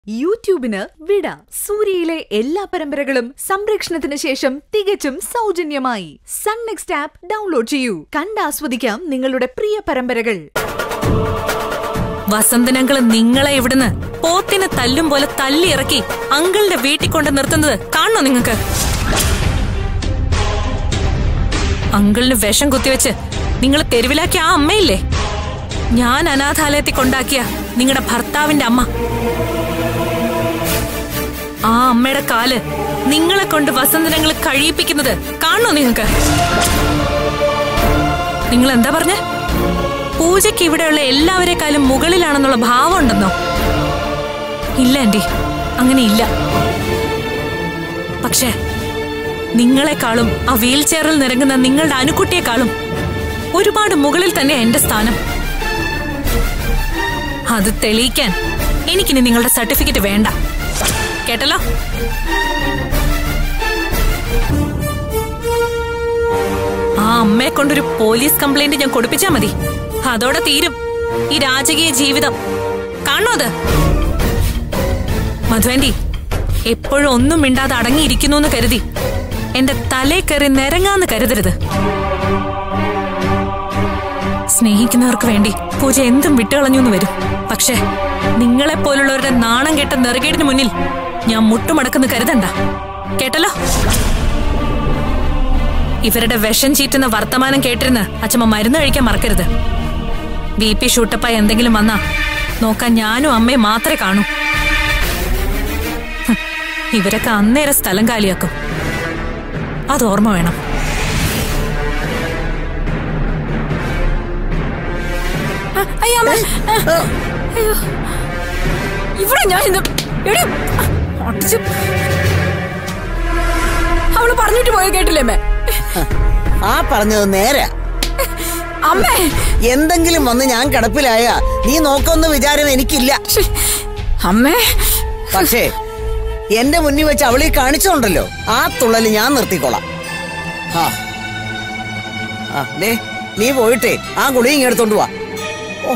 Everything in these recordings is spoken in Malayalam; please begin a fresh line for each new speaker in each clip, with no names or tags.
യൂട്യൂബിന് വിട സൂര്യയിലെ എല്ലാ പരമ്പരകളും സംരക്ഷണത്തിന് ശേഷം തികച്ചും സൗജന്യമായി സൺ നെക്സ്റ്റ് ആപ്പ് ഡൗൺലോഡ് ചെയ്യൂ കണ്ടാസ്വദിക്കാം നിങ്ങളുടെ പ്രിയ പരമ്പരകൾ
വസന്തനങ്ങള് നിങ്ങളെ ഇവിടുന്ന് പോത്തിനെ തല്ലും പോലെ തല്ലി ഇറക്കി അങ്കിളിന്റെ വീട്ടിൽ കൊണ്ട് നിർത്തുന്നത് കാണണോ നിങ്ങക്ക് അങ്കിളിന് വിഷം കുത്തിവെച്ച് നിങ്ങൾ തെരുവിലാക്കിയ ആ അമ്മയില്ലേ ഞാൻ അനാഥാലയത്തിൽ കൊണ്ടാക്കിയ നിങ്ങളുടെ ഭർത്താവിന്റെ അമ്മ ആ അമ്മയുടെ കാല് നിങ്ങളെ കൊണ്ട് വസന്തനങ്ങൾ കഴിയിപ്പിക്കുന്നത് കാണണോ നിങ്ങക്ക് നിങ്ങൾ എന്താ പറഞ്ഞേ പൂജയ്ക്ക് ഇവിടെയുള്ള എല്ലാവരെക്കാളും മുകളിലാണെന്നുള്ള ഭാവം ഉണ്ടെന്നോ ഇല്ല ആന്റി അങ്ങനെ ഇല്ല പക്ഷേ നിങ്ങളെക്കാളും ആ വീൽ ചെയറിൽ നിരങ്ങുന്ന നിങ്ങളുടെ അനുക്കുട്ടിയെക്കാളും ഒരുപാട് മുകളിൽ തന്നെ എന്റെ സ്ഥാനം അത് തെളിയിക്കാൻ എനിക്കിനി നിങ്ങളുടെ സർട്ടിഫിക്കറ്റ് വേണ്ട കേട്ടല്ലോ ആ അമ്മയെ കൊണ്ടൊരു പോലീസ് കംപ്ലൈന്റ് ഞാൻ കൊടുപ്പിച്ചാ മതി അതോടെ തീരും ഈ രാജകീയ ജീവിതം കാണോ അത് മധുവന്റി എപ്പോഴും ഒന്നും മിണ്ടാതെ അടങ്ങിയിരിക്കുന്നു എന്ന് കരുതി എന്റെ തലേ കയറി നിരങ്ങാന്ന് കരുതരുത് സ്നേഹിക്കുന്നവർക്ക് വേണ്ടി പൂജ എന്തും വിട്ടുകളഞ്ഞു എന്ന് വരും പക്ഷേ നിങ്ങളെപ്പോലുള്ളവരുടെ നാണം കെട്ട നെറുകേടിന് മുന്നിൽ ഞാൻ മുട്ടുമടക്കുന്ന കരുതണ്ട കേട്ടല്ലോ ഇവരുടെ വിഷം ചീറ്റുന്ന വർത്തമാനം കേട്ടിരുന്ന് അച്ഛമ്മ മരുന്ന് കഴിക്കാൻ മറക്കരുത് ബി പി ഷൂട്ടപ്പായി എന്തെങ്കിലും വന്നാ നോക്കാൻ ഞാനും അമ്മയും മാത്രമേ കാണൂ ഹ്, ഇവരൊക്കെ അന്നേരം സ്ഥലം കാലിയാക്കും അത് ഓർമ്മ വേണം
അയ്യോ അമ്മ. അയ്യോ ഇവിടെ ഞാൻ ഇന്ന് എടി അടിച്ച് അവള് പറഞ്ഞിട്ട് പോയത് കേട്ടില്ലേ അമ്മേ
ആ പറഞ്ഞത് നേരെ
അമ്മേ
എന്തെങ്കിലും വന്ന് ഞാൻ കിടപ്പിലായ നീ നോക്കൊന്ന വിചാരം എനിക്കില്ല
ശ്ശേ. അമ്മേ
പക്ഷേ എന്റെ മുന്നിൽ വെച്ച് അവളീ കാണിച്ചോണ്ടല്ലോ ആ തുള്ളല് ഞാൻ നിർത്തിക്കോളാം ആ ആ ദേ നീ പോയിട്ടേ ആ ഗുളിയും ഇങ്ങ് എടുത്തോണ്ട് വാ ഓ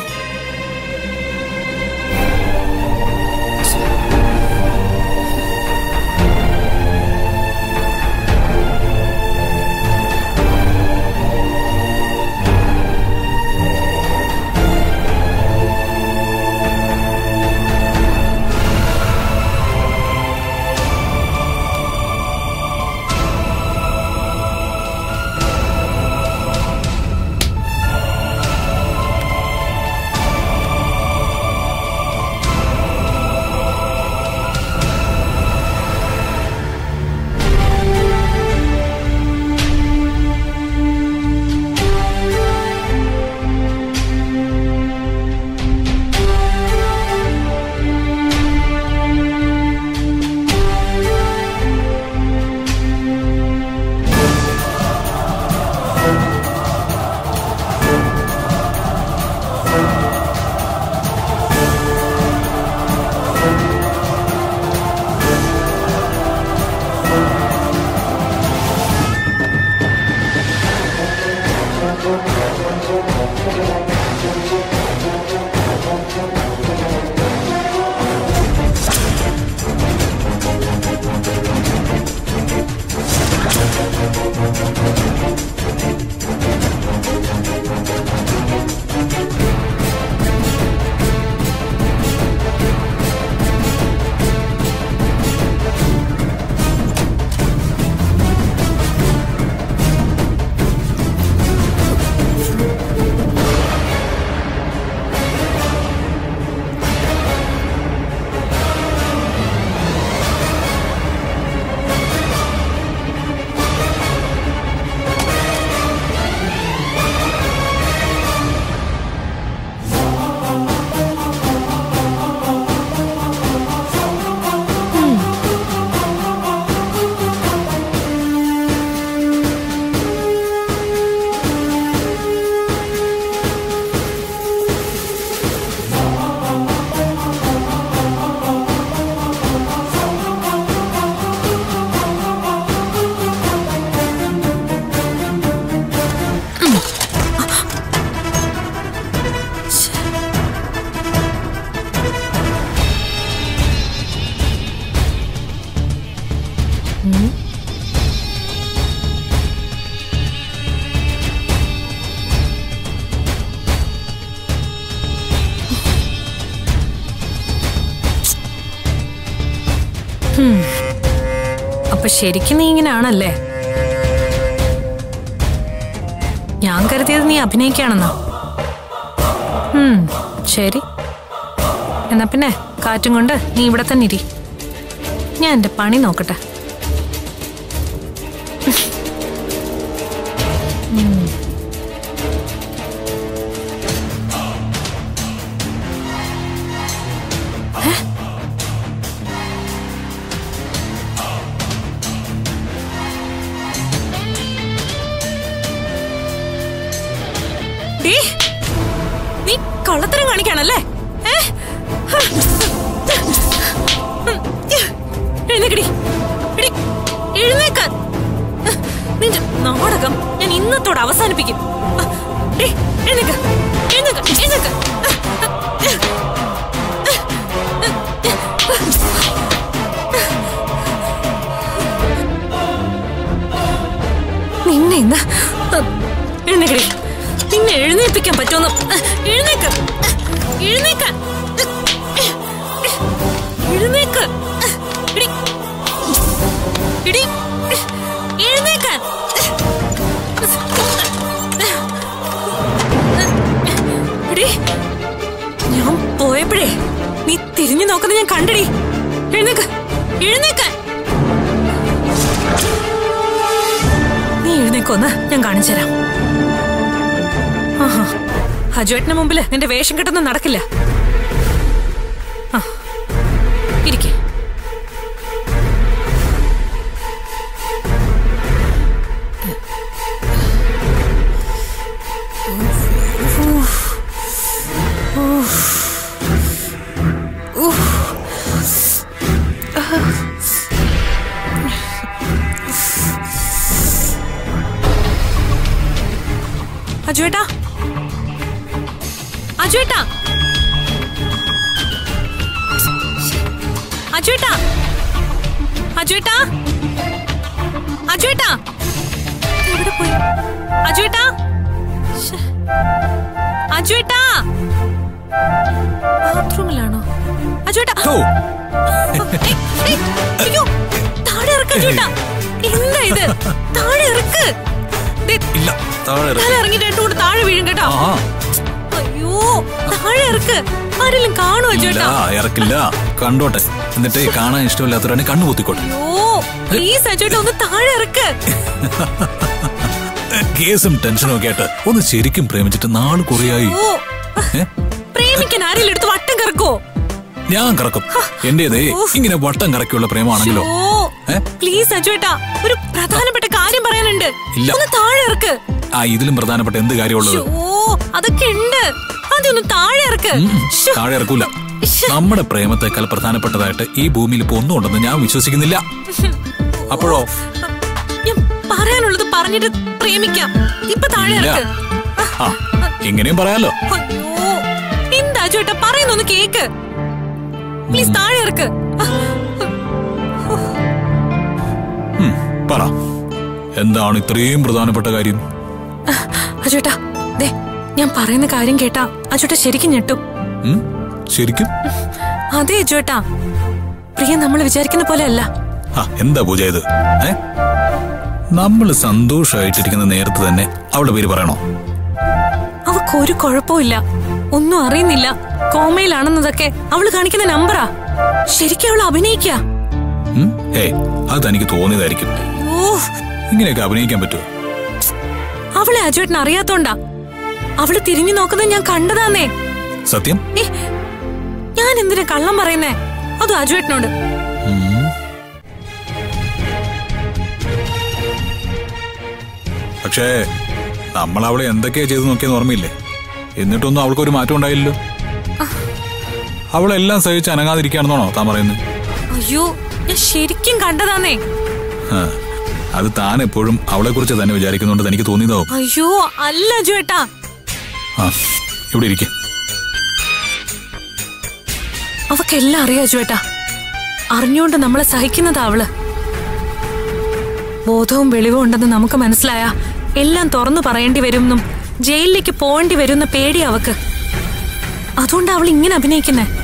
ഹും. അപ്പൊ ശരിക്കും നീ ഇങ്ങനെയാണല്ലേ ഞാൻ കരുതിയത് നീ അഭിനയിക്കുകയാണെന്നോ ഉം, ശരി എന്നാ പിന്നെ കാറ്റും കൊണ്ട് നീ ഇവിടെ തന്നെ ഇരി ഞാൻ എന്റെ പണി നോക്കട്ടെ ഡീ, നീ കള്ളത്തരം കാണിക്കാണല്ലേ ഏ? എഴുന്നേക്കടി എടി, എഴുന്നേക്കാൻ നിന്റെ നാടകം ഞാൻ ഇന്നത്തോടെ അവസാനിപ്പിക്കും ഡീ, എഴുന്നേക്ക് എഴുന്നേക്ക് എഴുന്നേക്ക് നിന്നെ ഇന്ന് എഴുന്നേക്കടി നിന്നെ എഴുന്നേൽപ്പിക്കാൻ പറ്റുമെന്ന് എഴുന്നേക്ക് എഴുന്നേക്ക് എഴുന്നേക്ക് എടി എടി എഴുന്നേക്കാൻ എടി ഞാൻ പോയപ്പോഴേ നീ തിരിഞ്ഞു നോക്കുന്നത് ഞാൻ കണ്ടടി എഴുന്നേക്ക് എഴുന്നേക്കാൻ നീ എഴുന്നേക്കൊന്ന് ഞാൻ കാണിച്ചു തരാം ആഹാ. അജുവേട്ടന് മുമ്പില് നിന്റെ വേഷം കെട്ടൊന്നും നടക്കില്ല ആ. ഇരിക്കെ അജുവേട്ടാ അജുവേട്ടാ അജുവേട്ടാ അജുവേട്ടാ അജുവേട്ടാ എവിടെ പോയി അജുവേട്ടാ ശ്ശെ. അജുവേട്ടാ ബാത്റൂമിലാണോ അജുവേട്ടാ
ഓ
ഏയ്, ഏയ്, അയ്യോ താഴെ ഇറക്ക് അജുവേട്ടാ എന്താ ഇത് താഴെ ഇറക്ക് ദേ,
ഇല്ല താഴെ ഇറക്ക്.
തല ഇറങ്ങി രണ്ടു കൂടെ താഴെ വീഴും കേട്ടോ
ആ
അയ്യോ താഴെ ഇറക്ക് ആരെങ്കിലും കാണുമോ
ഇല്ല
ചേട്ടാ
ഇറക്കില്ല കണ്ടോട്ടെ എന്നിട്ട് കാണാൻ ഇഷ്ടമില്ലാത്തവരാണ് കണ്ണു പൊത്തിക്കോട്ടെ
അയ്യോ പ്ലീസ് അജോട്ടാ ഒന്ന് താഴെ ഇറക്ക്
കേസും ടെൻഷനും ഒക്കെ ആയിട്ട് ഒന്ന് ശരിക്കും പ്രേമിച്ചിട്ട് നാള് കുറയായി
ഓ
ഏ?
പ്രേമിക്കാൻ ആരെങ്കിലും എടുത്ത് വട്ടം കറക്കോ
ഞാൻ കറക്കും എന്റേതേ ഇങ്ങനെ വട്ടം കറക്കിയുള്ള പ്രേമാണെങ്കിലോ
ഓ
ഏ?
പ്ലീസ് അജുവേട്ടാ ഒരു പ്രധാനപ്പെട്ട കാര്യം പറയാനുണ്ട്
ഇല്ല.
ഒന്ന് താഴെ ഇറക്ക്
ആ ഇതിലും പ്രധാനപ്പെട്ട എന്ത് കാര്യമുള്ളത്
ഓ അതൊക്കെ ഉണ്ട് അതൊന്ന് താഴെ ഇറക്ക് ശ്ശോ.
താഴെ ഇറക്കൂല
ശ്ശെ.
നമ്മുടെ പ്രേമത്തെക്കാൾ പ്രധാനപ്പെട്ടതായിട്ട് ഈ ഭൂമിയിൽ ഇപ്പൊ ഒന്നും ഉണ്ടെന്ന് ഞാൻ വിശ്വസിക്കുന്നില്ല അപ്പോഴോ
ഞാൻ പറയാനുള്ളത് പറഞ്ഞിട്ട് പ്രേമിക്കാം ഇപ്പൊ താഴെ
ഇല്ല.
ഇറക്ക്
ആ ഇങ്ങനെയും പറയാലോ
അയ്യോ എന്താ ചേട്ടാ പറയുന്നൊന്ന് കേക്ക് പ്ലീസ് താഴെ ഇറക്ക്
ഉം, പറ എന്താണ് ഇത്രയും പ്രധാനപ്പെട്ട കാര്യം
അജോട്ടാ ദേ ഞാൻ പറയുന്ന കാര്യം കേട്ടാ അജോട്ട ശരിക്കും ഞെട്ടും
ഉം, ശരിക്കും
അതെ അജോട്ടാ പ്രിയ നമ്മൾ വിചാരിക്കുന്ന പോലെ അല്ല
ആ എന്താ പൂജ ഇത് ഏ നമ്മൾ സന്തോഷമായിട്ടിരിക്കുന്ന നേരത്ത് തന്നെ അവളുടെ പേര് പറയണോ
അവക്ക് ഒരു കുഴപ്പമില്ല ഒന്നും അറിയുന്നില്ല കോമയിലാണെന്നതൊക്കെ അവള് കാണിക്കുന്ന നമ്പറാ ശരിക്കും അവൾ അഭിനയിക്ക
ഉം, ഏയ് അത് തനിക്ക് തോന്നിയതായിരിക്കും
ഓ
ഇങ്ങനെയൊക്കെ അഭിനയിക്കാൻ പറ്റുമോ
അവളെ അജുവേട്ടൻ അറിയാത്തോണ്ടാ അവള് തിരിഞ്ഞു നോക്കുന്നത് ഞാൻ കണ്ടതാന്നേ
സത്യം
ഏ, ഞാൻ എന്തിനാ കള്ളം പറയുന്നേ അതും അജുവേട്ടനോട്
ഉം. പക്ഷേ നമ്മൾ അവളെ എന്തൊക്കെയാ ചെയ്തു നോക്കിയെന്ന് ഓർമ്മയില്ലേ എന്നിട്ടൊന്നും അവൾക്കൊരു മാറ്റം ഉണ്ടായില്ലല്ലോ അവളെല്ലാം സഹിച്ച് അനങ്ങാതിരിക്കുകയാണെന്നാണോ താൻ പറയുന്നത്
അയ്യോ ഞാൻ ശരിക്കും കണ്ടതാന്നേ
ആ, അത് താൻ എപ്പോഴും അവളെ കുറിച്ച് തന്നെ വിചാരിക്കുന്നുണ്ട് എനിക്ക് തോന്നിയതാവും
അയ്യോ അല്ല അജുവേട്ടാ
ആ ഇവിടെ ഇരിക്കും
അവക്കെല്ലാം അറിയാം അജുവേട്ടാ അറിഞ്ഞുകൊണ്ട് നമ്മളെ സഹിക്കുന്നതാ അവള് ബോധവും വെളിവും ഉണ്ടെന്ന് നമുക്ക് മനസ്സിലായ എല്ലാം തുറന്നു പറയേണ്ടി വരുമെന്നും ജയിലിലേക്ക് പോകേണ്ടി വരുന്ന പേടി അവക്ക് അതുകൊണ്ട് അവൾ ഇങ്ങനെ അഭിനയിക്കുന്നേ